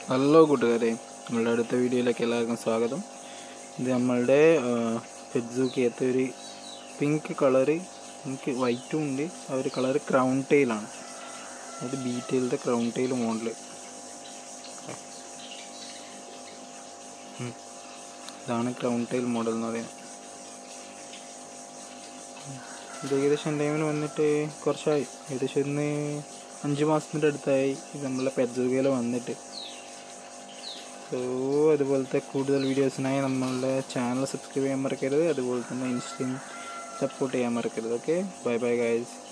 hello കൂട്ടുകാരെ നമ്മളുടെ അടുത്ത വീഡിയോയിലേക്ക് എല്ലാവർക്കും സ്വാഗതം ഇത് നമ്മളുടെ ഫെഡ്സൂക്കിയത്തെ ഒരു പിങ്ക് കളറ് പിങ്ക് വൈറ്റും ഉണ്ട് ആ ഒരു കളറ് ക്രൗൺ ടെയിലാണ് അത് ബീറ്റെയിലത്തെ ക്രൗൺ ടെയിൽ മോഡല് ഇതാണ് ക്രൗൺ ടെയിൽ മോഡൽ എന്ന് പറയുന്നത് ഇത് ഏകദേശം എൻ്റെ ടൈമിൽ വന്നിട്ട് കുറച്ചായി ഏകദേശം ഇന്ന് അഞ്ച് മാസത്തിൻ്റെ അടുത്തായി ഇത് നമ്മളെ പെറ്റ്സൂക്കയിൽ വന്നിട്ട് സോ അതുപോലത്തെ കൂടുതൽ വീഡിയോസിനായി നമ്മളുടെ ചാനൽ സബ്സ്ക്രൈബ് ചെയ്യാൻ മറക്കരുത് അതുപോലെ തന്നെ ഇൻസ്റ്റയും സപ്പോർട്ട് ചെയ്യാൻ മറക്കരുത് ഓക്കെ ബൈ ബൈ ഗൈസ്